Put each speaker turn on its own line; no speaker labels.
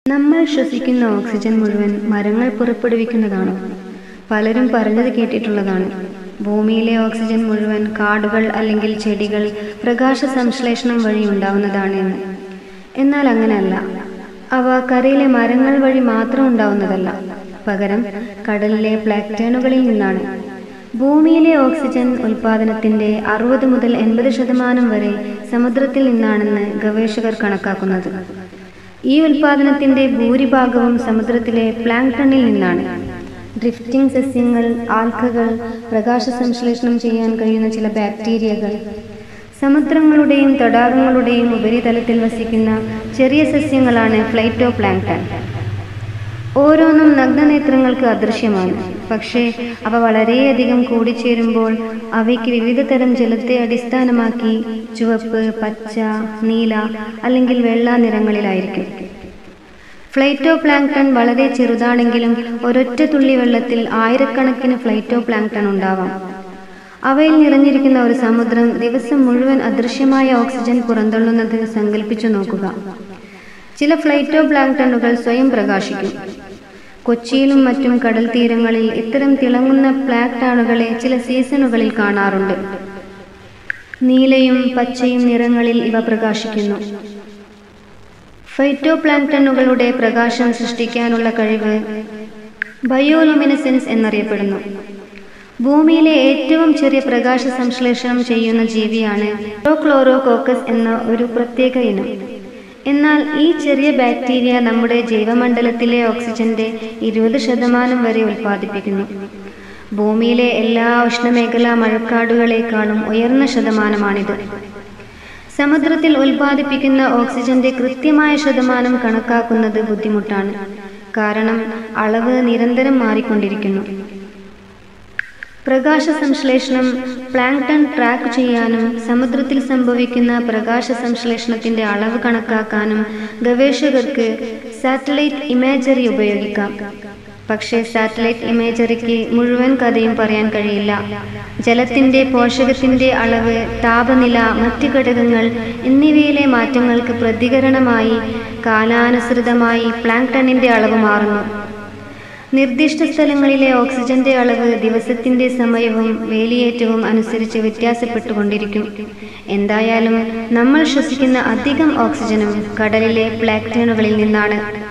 നമ്മൾ ശ്വസിക്കുന്ന ഓക്സിജൻ മുഴുവൻ മരങ്ങൾ പുറപ്പെടുവിക്കുന്നതാണോ പലരും പറഞ്ഞത് കേട്ടിട്ടുള്ളതാണ് ഭൂമിയിലെ ഓക്സിജൻ മുഴുവൻ കാടുകൾ അല്ലെങ്കിൽ ചെടികൾ പ്രകാശ സംശ്ലേഷണം വഴി ഉണ്ടാവുന്നതാണ് എന്ന് എന്നാൽ അങ്ങനെയല്ല അവ കരയിലെ മരങ്ങൾ വഴി മാത്രം ഉണ്ടാവുന്നതല്ല പകരം കടലിലെ പ്ലാക്ടേണുകളിൽ നിന്നാണ് ഭൂമിയിലെ ഓക്സിജൻ ഉൽപാദനത്തിന്റെ അറുപത് മുതൽ എൺപത് ശതമാനം വരെ സമുദ്രത്തിൽ നിന്നാണെന്ന് ഗവേഷകർ കണക്കാക്കുന്നത് ഈ ഉൽപാദനത്തിന്റെ ഭൂരിഭാഗവും സമുദ്രത്തിലെ പ്ലാങ്ടണിൽ നിന്നാണ് ഡ്രിഫ്റ്റിംഗ് സസ്യങ്ങൾ ആൽക്കകൾ പ്രകാശ സംശ്ലേഷണം ചെയ്യാൻ കഴിയുന്ന ചില ബാക്ടീരിയകൾ സമുദ്രങ്ങളുടെയും തടാകങ്ങളുടെയും ഉപരിതലത്തിൽ വസിക്കുന്ന ചെറിയ സസ്യങ്ങളാണ് ഫ്ലൈറ്റോ പ്ലാങ്ടൺ ഓരോന്നും നഗ്നനേത്രങ്ങൾക്ക് അദൃശ്യമാണ് പക്ഷേ അവ വളരെയധികം കൂടിച്ചേരുമ്പോൾ അവയ്ക്ക് വിവിധ തരം ജലത്തെ അടിസ്ഥാനമാക്കി ചുവപ്പ് പച്ച നീല അല്ലെങ്കിൽ വെള്ള നിറങ്ങളിലായിരിക്കും ഫ്ലൈറ്റോ പ്ലാങ്ടൺ വളരെ ചെറുതാണെങ്കിലും ഒരൊറ്റ തുള്ളി വെള്ളത്തിൽ ആയിരക്കണക്കിന് ഫ്ലൈറ്റോ പ്ലാങ്ടൺ ഉണ്ടാവാം അവയിൽ നിറഞ്ഞിരിക്കുന്ന ഒരു സമുദ്രം ദിവസം മുഴുവൻ അദൃശ്യമായ ഓക്സിജൻ പുറന്തള്ളുന്നത് സങ്കല്പിച്ചു നോക്കുക ചില ഫ്ലൈറ്റോ പ്ലാങ്ടണുകൾ സ്വയം പ്രകാശിക്കും കൊച്ചിയിലും മറ്റും കടൽ തീരങ്ങളിൽ ഇത്തരം തിളങ്ങുന്ന പ്ലാക്ടാണുകളെ ചില സീസണുകളിൽ കാണാറുണ്ട് നീലയും പച്ചയും നിറങ്ങളിൽ ഇവ പ്രകാശിക്കുന്നു ഫൈറ്റോ പ്ലാങ്ടണുകളുടെ പ്രകാശം സൃഷ്ടിക്കാനുള്ള കഴിവ് ബയോലുമിനസെൻസ് എന്നറിയപ്പെടുന്നു ഭൂമിയിലെ ഏറ്റവും ചെറിയ പ്രകാശ സംശ്ലേഷണം ചെയ്യുന്ന ജീവിയാണ് ക്ലോറോകോക്കസ് എന്ന ഒരു പ്രത്യേക ഇനം എന്നാൽ ഈ ചെറിയ ബാക്ടീരിയ നമ്മുടെ ജൈവമണ്ഡലത്തിലെ ഓക്സിജന്റെ ഇരുപത് ശതമാനം വരെ ഉൽപ്പാദിപ്പിക്കുന്നു ഭൂമിയിലെ എല്ലാ ഉഷ്ണമേഖലാ മഴക്കാടുകളെക്കാളും ഉയർന്ന ശതമാനമാണിത് സമുദ്രത്തിൽ ഉൽപ്പാദിപ്പിക്കുന്ന ഓക്സിജന്റെ കൃത്യമായ ശതമാനം കണക്കാക്കുന്നത് ബുദ്ധിമുട്ടാണ് കാരണം അളവ് നിരന്തരം മാറിക്കൊണ്ടിരിക്കുന്നു പ്രകാശ സംശ്ലേഷണം പ്ലാങ്ടൺ ട്രാക്ക് ചെയ്യാനും സമുദ്രത്തിൽ സംഭവിക്കുന്ന പ്രകാശ സംശ്ലേഷണത്തിന്റെ അളവ് കണക്കാക്കാനും ഗവേഷകർക്ക് സാറ്റലൈറ്റ് ഇമേജറി ഉപയോഗിക്കാം പക്ഷേ സാറ്റലൈറ്റ് ഇമേജറിക്ക് മുഴുവൻ കഥയും പറയാൻ കഴിയില്ല ജലത്തിന്റെ പോഷകത്തിന്റെ അളവ് താപനില മറ്റ് ഘടകങ്ങൾ എന്നിവയിലെ മാറ്റങ്ങൾക്ക് പ്രതികരണമായി കാലാനുസൃതമായി പ്ലാങ്ടണിന്റെ അളവ് മാറുന്നു നിർദ്ദിഷ്ട സ്ഥലങ്ങളിലെ ഓക്സിജന്റെ അളവ് ദിവസത്തിന്റെ സമയവും വേലിയേറ്റവും അനുസരിച്ച് വ്യത്യാസപ്പെട്ടുകൊണ്ടിരിക്കും എന്തായാലും നമ്മൾ ശ്വസിക്കുന്ന അധികം ഓക്സിജനും കടലിലെ പ്ലാക്ടേണുകളിൽ നിന്നാണ്